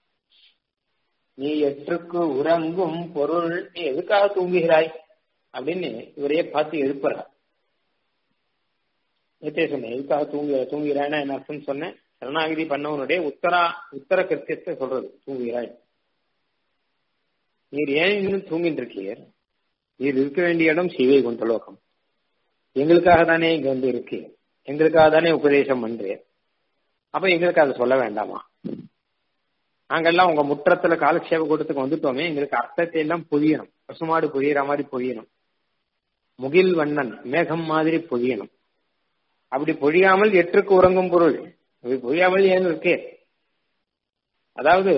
நீ எற்றுக்கு உறங்கும் பொருள் நீ எதுக்காக தூங்குகிறாய் அப்படின்னு இவரையே பார்த்து எழுப்புறார் நேற்றே சொன்னேன் எதுக்காக தூங்கு தூங்குகிறாய்னா என்ன அர்த்தம் சொன்னேன் சரணாகிதி பண்ணவனுடைய உத்தரா உத்தர கிருத்தியத்தை சொல்றது தூங்குகிறாய் நீர் ஏன் இன்னும் தூங்கிட்டு இருக்கீர் நீர் இருக்க வேண்டிய இடம் சிவை குண்டலோகம் எங்களுக்காக தானே இங்க வந்து இருக்கு எங்களுக்காக தானே உபதேசம் பண்றேன் அப்ப எங்களுக்கு அதை சொல்ல வேண்டாமா நாங்கெல்லாம் உங்க முற்றத்துல காலக்ஷேப கூட்டத்துக்கு வந்துட்டோமே எங்களுக்கு அர்த்தத்தை எல்லாம் பொழியணும் பசுமாடு பொழியிற மாதிரி பொழியணும் முகில் வண்ணன் மேகம் மாதிரி பொழியணும் அப்படி பொழியாமல் எற்றுக்கு உறங்கும் பொருள் அப்படி பொழியாமல் ஏன் இருக்கே அதாவது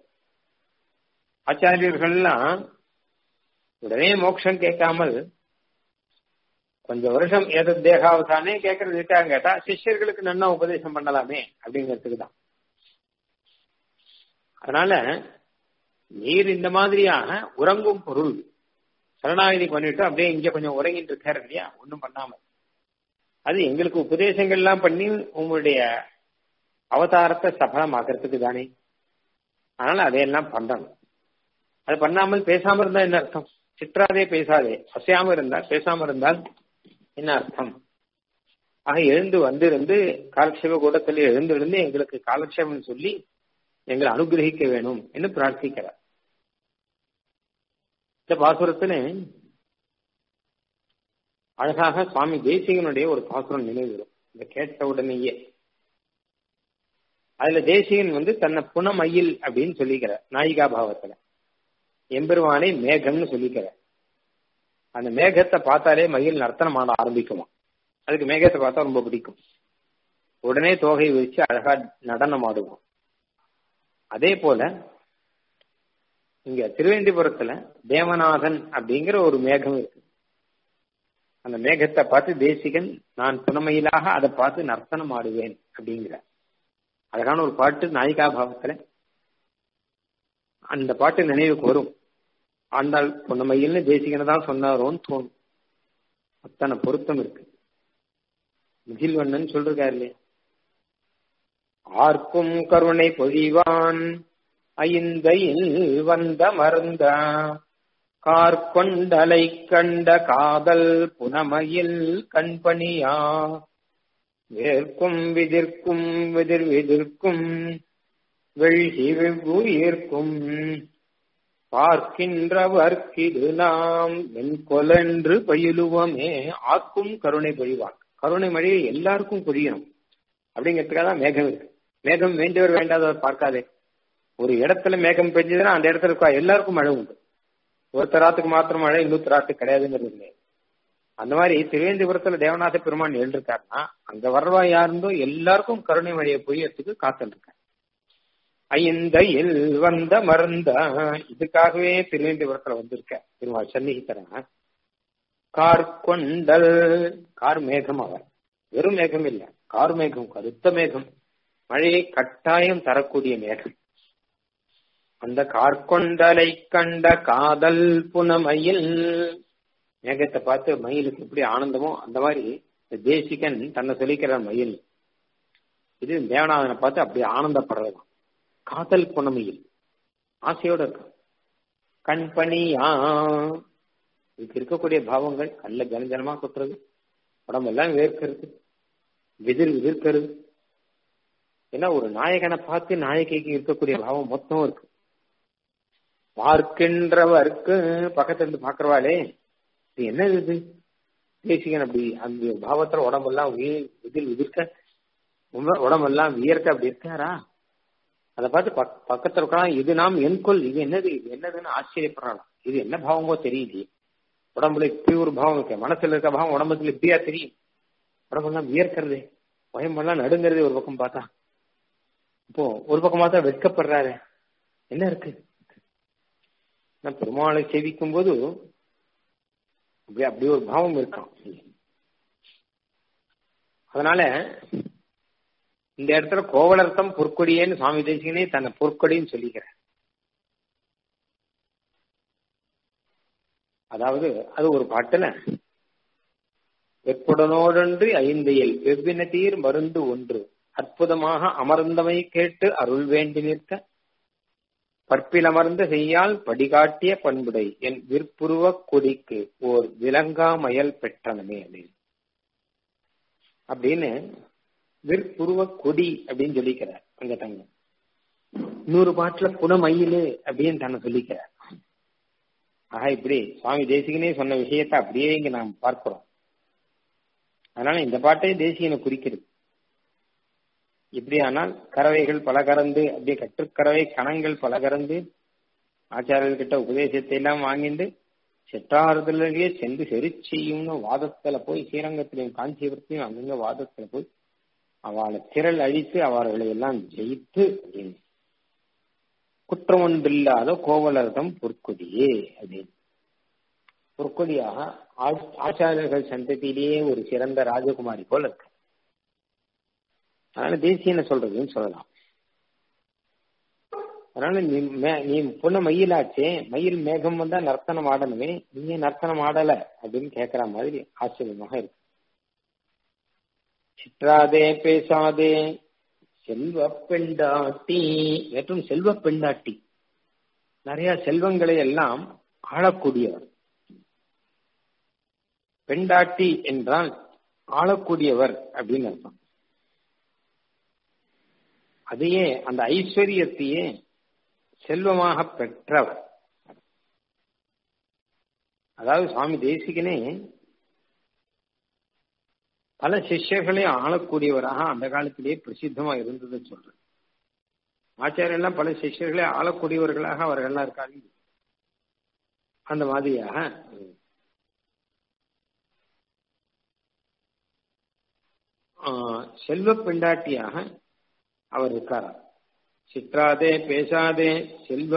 ஆச்சாரியர்கள்லாம் உடனே மோட்சம் கேட்காமல் கொஞ்சம் வருஷம் ஏதோ தேகாவதானே கேட்கறது இருக்காங்க கேட்டா சிஷ்யர்களுக்கு நன்னா உபதேசம் பண்ணலாமே அப்படிங்கிறதுக்கு தான் அதனால நீர் இந்த மாதிரியான உறங்கும் பொருள் சரணாகிதி பண்ணிட்டு அப்படியே இங்க கொஞ்சம் உறங்கிட்டு இருக்காரு இல்லையா ஒன்றும் பண்ணாம அது எங்களுக்கு உபதேசங்கள் எல்லாம் பண்ணி உங்களுடைய அவதாரத்தை சபலமாக்கிறதுக்கு தானே அதனால அதையெல்லாம் பண்ணணும் அது பண்ணாமல் பேசாம இருந்தா என்ன அர்த்தம் சிற்றாதே பேசாதே அசையாம இருந்தா பேசாம இருந்தால் என்ன அர்த்தம் ஆக எழுந்து வந்திருந்து காலக்ஷேப கூடத்தில் எழுந்திருந்து எங்களுக்கு காலக்ஷேபம் சொல்லி எங்களை அனுகிரகிக்க வேணும் என்று பிரார்த்திக்கிறார் இந்த பாசுரத்துல அழகாக சுவாமி தேசிகனுடைய ஒரு பாசுரம் நினைவு வரும் இதை கேட்ட உடனேயே அதுல தேசிகன் வந்து தன்னை புனமயில் அப்படின்னு சொல்லிக்கிறார் நாயிகா பாவத்துல எம்பெருமானை மேகம்னு சொல்லிக்கிறார் அந்த மேகத்தை பார்த்தாலே மயில் நர்த்தனம் ஆட ஆரம்பிக்குமா அதுக்கு மேகத்தை பார்த்தா ரொம்ப பிடிக்கும் உடனே தோகை வச்சு அழகா நடனம் ஆடுவோம் அதே போல இங்க திருவேண்டிபுரத்துல தேவநாதன் அப்படிங்கிற ஒரு மேகம் இருக்கு அந்த மேகத்தை பார்த்து தேசிகன் நான் புனமையிலாக அதை பார்த்து நர்த்தனம் ஆடுவேன் அப்படிங்கிற அழகான ஒரு பாட்டு நாயிகா பாவத்துல அந்த பாட்டு நினைவுக்கு வரும் ஆண்டாள் பொன்னமையில்னு தேசிகனை தான் சொன்னாரோன்னு தோணும் அத்தனை பொருத்தம் இருக்கு முகில்வண்ணன் சொல்றாரு இல்லையா ஆர்க்கும் கருணை பொழிவான் ஐந்தையில் வந்த மருந்த கார்கொண்டலை கண்ட காதல் புனமையில் கண்பணியா வேர்க்கும் விதிர்க்கும் விதிர் விதிர்க்கும் வெள்ளி வெவ்வுயிர்க்கும் பார்க்கின்றவர்க்கிது நாம் என் கொலென்று பயிலுவமே ஆக்கும் கருணை பொழிவான் கருணை மழையை எல்லாருக்கும் பொழியணும் அப்படிங்கிறதுக்காக தான் மேகம் இருக்கு மேகம் வேண்டியவர் வேண்டாதவர் பார்க்காதே ஒரு இடத்துல மேகம் பெஞ்சதுன்னா அந்த இடத்துல இருக்கா எல்லாருக்கும் மழை உண்டு ஒருத்தர் ராத்துக்கு மாத்திரம் மழை இன்னொருத்தர் ராத்துக்கு கிடையாதுங்கிறது இல்லை அந்த மாதிரி திருவேந்திபுரத்துல தேவநாத பெருமான் எழுந்திருக்காருன்னா அங்க வர்றவா யாருந்தோ எல்லாருக்கும் கருணை மழையை பொய்யறதுக்கு காத்துட்டு இருக்காரு ஐந்தையில் வந்த மருந்த இதுக்காகவே திருவேந்திபுரத்துல வந்திருக்க திருவாள் சன்னிகித்தரன் கார் கொண்டல் கார் மேகம் அவர் வெறும் மேகம் இல்ல கார் மேகம் கருத்த மேகம் மழையை கட்டாயம் தரக்கூடிய மேகம் அந்த கார்கொண்டலை கண்ட காதல் புனமையில் மேகத்தை பார்த்து மயிலுக்கு எப்படி ஆனந்தமோ அந்த மாதிரி தேசிகன் தன்னை சொல்லிக்கிறார் மயில் இது தேவநாதனை பார்த்து அப்படி ஆனந்தப்படுறதுதான் காதல் புனமையில் ஆசையோட இருக்கும் கண் பணியா இதுக்கு இருக்கக்கூடிய பாவங்கள் கல்ல ஜனஜனமா கொட்டுறது உடம்பெல்லாம் வேர்க்கிறது விதிர் விதிர்க்கிறது ஏன்னா ஒரு நாயகனை பார்த்து நாயகிக்கு இருக்கக்கூடிய பாவம் மொத்தம் இருக்கு பார்க்கின்றவருக்கு பக்கத்துல இருந்து பாக்குறவாளே இது என்னது இது தேசிகன் அப்படி அந்த பாவத்துல உடம்பெல்லாம் உயிர் விதில் விதிர்க்க உடம்பெல்லாம் வியர்க்க அப்படி இருக்காரா அதை பார்த்து பக்கத்துல இருக்கலாம் இது நாம் என்கொள் இது என்னது இது என்னதுன்னு ஆச்சரியப்படுறாளாம் இது என்ன பாவமோ தெரியலையே உடம்புல இப்படி ஒரு பாவம் இருக்கு மனசுல இருக்க பாவம் உடம்புல இப்படியா தெரியும் உடம்பெல்லாம் வியர்க்கிறதே பயமெல்லாம் நடுங்கிறதே ஒரு பக்கம் பார்த்தா இப்போ ஒரு பக்கம் பார்த்தா வெட்கப்படுறாரு என்ன இருக்கு நான் பெருமாளை சேவிக்கும் போது அப்படி அப்படி ஒரு பாவம் இருக்கான் அதனால இந்த இடத்துல கோவலர்த்தம் பொற்கொடியேன்னு சுவாமி தேசிகனே தன்னை பொற்கொடின்னு சொல்லிக்கிறார் அதாவது அது ஒரு பாட்டுல வெப்புடனோடொன்று ஐந்தையில் வெவ்வினத்தீர் மருந்து ஒன்று அற்புதமாக அமர்ந்தமை கேட்டு அருள் வேண்டி நிற்க பற்பிலமர்ந்த செய்யால் படிகாட்டிய பண்புடை என் விற்புருவ கொடிக்கு ஓர் விலங்காமயல் பெற்றனமே அப்படின்னு அப்படின்னு விற்புருவ கொடி அப்படின்னு சொல்லிக்கிறார் அங்க தங்க இன்னொரு பாட்டுல புனமயிலு அப்படின்னு தன்னை சொல்லிக்கிறார் ஆக இப்படி சுவாமி தேசிகனே சொன்ன விஷயத்த அப்படியே இங்க நாம் பார்க்கிறோம் அதனால இந்த பாட்டே தேசிகனை குறிக்கிறது இப்படியானால் கறவைகள் பல கறந்து அப்படியே கற்றுக்கறவை கணங்கள் பல கறந்து ஆச்சாரியர்கிட்ட உபதேசத்தை எல்லாம் வாங்கிட்டு செட்டாறுதலையே சென்று செரி செய்யும்னு வாதத்துல போய் ஸ்ரீரங்கத்திலையும் காஞ்சிபுரத்திலையும் அங்கங்க வாதத்துல போய் அவளை திரள் அழித்து அவர்களை எல்லாம் ஜெயித்து அப்படின்னு குற்றம் ஒன்றில்லாத கோவலர்தம் பொற்கொடியே அப்படின்னு பொற்கொடியாக ஆச்சாரியர்கள் சந்ததியிலேயே ஒரு சிறந்த ராஜகுமாரி போல இருக்கு அதனால தேசியன சொல்றதுன்னு சொல்லலாம் அதனால நீ நீ பொண்ணு மயிலாச்சே மயில் மேகம் வந்தா நர்த்தனம் ஆடணுமே நீங்க நர்த்தனம் ஆடல அப்படின்னு கேக்குற மாதிரி ஆச்சரியமாக இருக்கு சிற்றாதே பேசாதே செல்வ பெண்டாட்டி மற்றும் செல்வ பெண்டாட்டி நிறைய செல்வங்களை எல்லாம் ஆளக்கூடியவர் பெண்டாட்டி என்றால் ஆளக்கூடியவர் அப்படின்னு அர்த்தம் அதையே அந்த ஐஸ்வர்யத்தையே செல்வமாக பெற்றவர் அதாவது சுவாமி தேசிகனே பல சிஷ்யர்களை ஆளக்கூடியவராக அந்த காலத்திலேயே பிரசித்தமா இருந்தது சொல்றேன் ஆச்சாரியெல்லாம் பல சிஷ்யர்களை ஆளக்கூடியவர்களாக அவர்கள்லாம் இருக்காங்க அந்த மாதிரியாக செல்வ பெண்டாட்டியாக அவர் இருக்காராம் சிற்றாதே பேசாதே செல்வ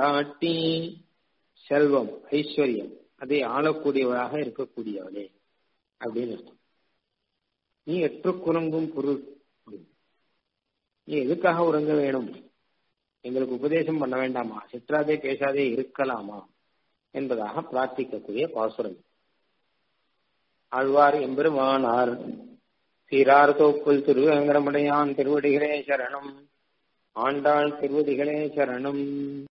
பெண்டாட்டி செல்வம் ஐஸ்வர்யம் அதை ஆளக்கூடியவராக இருக்கக்கூடியவளே அப்படின்னு அர்த்தம் நீ எற்று குரங்கும் பொருள் நீ எதுக்காக உறங்க வேணும் எங்களுக்கு உபதேசம் பண்ண வேண்டாமா சிற்றாதே பேசாதே இருக்கலாமா என்பதாக பிரார்த்திக்கக்கூடிய பாசுரம் ஆழ்வார் எம்பெருமானார் சீரார் தோப்புல் திருவேங்கடமுடையான் திருவடிகளே சரணம் ஆண்டாள் திருவடிகளே சரணம்